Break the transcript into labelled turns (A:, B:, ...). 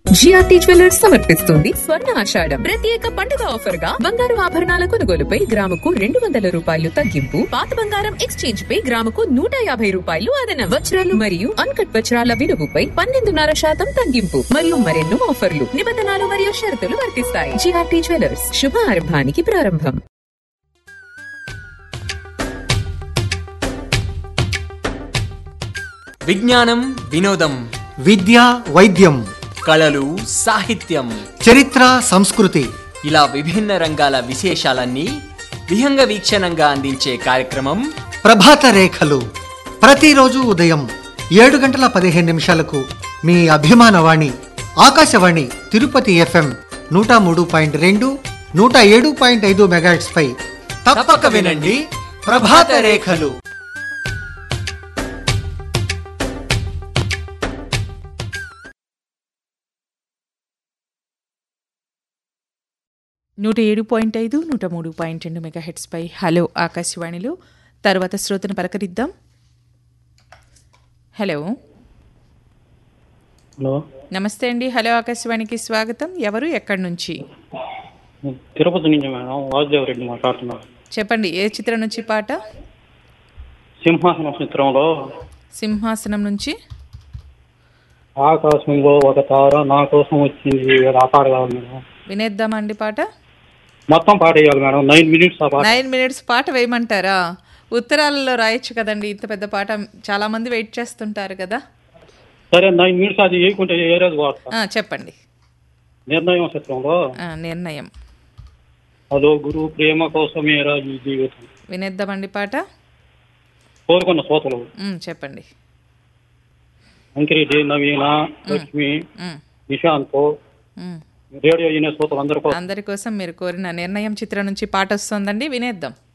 A: GRT jewellers సమర్పిస్తుంది స్వర్ణ ఆషాఢం ప్రత్యేక పండుగ ఆఫర్ గా బంగారు ఆభరణాల కొనుగోలుపై గ్రాముకు రెండు వందల రూపాయలు తగ్గింపు పాత బంగారం ఎక్స్చేంజ్ పై గ్రాముకు నూట యాభై రూపాయలు అదనం వజ్రాలు మరియు అన్కట్ వజ్రాల విలువపై పన్నెండున్నర శాతం తగ్గింపు మరియు మరెన్నో ఆఫర్లు నిబంధనలు మరియు షరతులు వర్తిస్తాయి జిఆర్టీ జ్యువెలర్స్ శుభ ఆరంభానికి ప్రారంభం
B: విజ్ఞానం వినోదం
C: విద్య వైద్యం
B: కళలు సాహిత్యం
C: చరిత్ర సంస్కృతి
B: ఇలా విభిన్న రంగాల విశేషాలన్నీ విహంగ వీక్షణంగా అందించే కార్యక్రమం
C: ప్రభాత రేఖలు ప్రతిరోజు ఉదయం ఏడు గంటల పదిహేను నిమిషాలకు మీ అభిమాన వాణి ఆకాశవాణి తిరుపతి ఎఫ్ఎం నూట మూడు పాయింట్ రెండు నూట ఏడు పాయింట్ ఐదు మెగాట్స్ పై తప్పక వినండి ప్రభాత రేఖలు
D: నూట ఏడు పాయింట్ ఐదు నూట మూడు పాయింట్ రెండు మెగా హెడ్స్పై హలో ఆకాశవాణిలో తర్వాత శ్రోతను పలకరిద్దాం హలో
E: హలో
D: నమస్తే అండి హలో ఆకాశవాణికి స్వాగతం ఎవరు ఎక్కడి నుంచి
E: తిరుపతి నుంచి మేడం వాసుదేవ్ రెడ్డి మాట్లాడుతున్నాను
D: చెప్పండి ఏ చిత్రం నుంచి పాట
E: సింహాసనం చిత్రంలో
D: సింహాసనం నుంచి
E: ఆకాశంలో ఒక తార నా కోసం వచ్చింది ఆ పాట కావాలి మేడం
D: వినేద్దామా అండి పాట
E: మొత్తం పాట వేయాలి మేడం నైన్ మినిట్స్ ఆ పాట
D: నైన్ మినిట్స్ పాట వేయమంటారా ఉత్తరాలలో రాయొచ్చు కదండి ఇంత పెద్ద పాట చాలా మంది వెయిట్ చేస్తుంటారు కదా
E: సరే నైన్ మినిట్స్ అది వేయకుంటే ఏ రోజు వాడతా
D: ఆ, చెప్పండి
E: నిర్ణయం చిత్రంలో
D: ఆ, నిర్ణయం
E: అదో గురు ప్రేమ కోసమేరా ఈ జీవితం
D: వినేద్దామండి పాట
E: కోరుకున్న శ్రోతలు
D: ఉమ్, చెప్పండి
E: అంకిరెడ్డి నవీన లక్ష్మి
D: ఉమ్,
E: నిశాంత్
D: ఉమ్.
E: రేడియో వినే శ్రోతలు అందరి కోసం
D: అందరి కోసం మీరు కోరిన నిర్ణయం చిత్రం నుంచి పాట వస్తుందండి వినేద్దాం